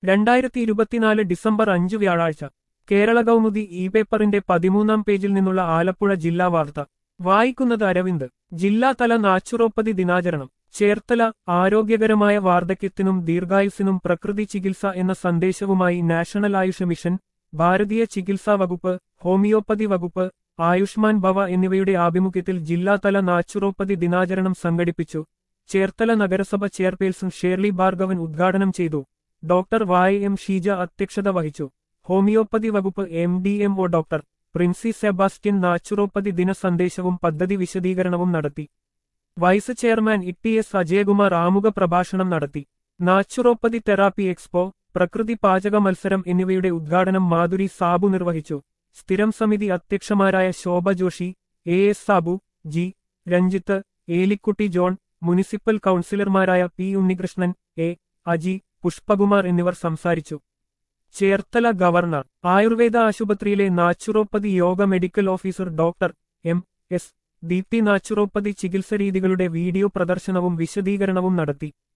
രണ്ടായിരത്തി ഇരുപത്തിനാല് ഡിസംബർ അഞ്ച് വ്യാഴാഴ്ച കേരള കൗമുദി ഇ പേപ്പറിന്റെ പതിമൂന്നാം പേജിൽ നിന്നുള്ള ആലപ്പുഴ ജില്ലാ വാർത്ത വായിക്കുന്നത് അരവിന്ദ് ജില്ലാതല നാച്ചുറോപ്പതി ദിനാചരണം ചേർത്തല ആരോഗ്യകരമായ വാർദ്ധക്യത്തിനും ദീർഘായുസിനും പ്രകൃതി ചികിത്സ എന്ന സന്ദേശവുമായി നാഷണൽ ആയുഷ് മിഷൻ ഭാരതീയ ചികിത്സാ വകുപ്പ് ഹോമിയോപ്പതി വകുപ്പ് ആയുഷ്മാൻ ഭവ എന്നിവയുടെ ആഭിമുഖ്യത്തിൽ ജില്ലാതല നാച്ചുറോപ്പതി ദിനാചരണം സംഘടിപ്പിച്ചു ചേർത്തല നഗരസഭ ചെയർപേഴ്സൺ ഷേർലി ഭാർഗവൻ ഉദ്ഘാടനം ചെയ്തു ഡോക്ടർ വായ് എം ഷീജ അധ്യക്ഷത വഹിച്ചു ഹോമിയോപ്പതി വകുപ്പ് M D M O doctor Princy Sebastian naturopathy ദിന സന്ദേശവും പദ്ധതി വിശദീകരണവും നടത്തി vice chairman E S Ajayakumar ആമുഖ പ്രഭാഷണം നടത്തി നാച്ചുറോപ്പതി തെറാപ്പി എക്സ്പോ പ്രകൃതി പാചക മത്സരം എന്നിവയുടെ ഉദ്ഘാടനം മാധുരി സാബു നിർവഹിച്ചു സ്ഥിരം സമിതി അധ്യക്ഷമാരായ Shobha Joshy A S Sabu G Ranjith Elikutty John municipal കൗൺസിലർമാരായ പി ഉണ്ണികൃഷ്ണൻ എ അജി പുഷ്പകുമാർ എന്നിവർ സംസാരിച്ചു ചേർത്തല ഗവർണർ ആയുർവേദ ആശുപത്രിയിലെ naturopathy yoga medical officer doctor M S Deepthi naturopathy ചികിത്സ രീതികളുടെ വീഡിയോ പ്രദർശനവും വിശദീകരണവും നടത്തി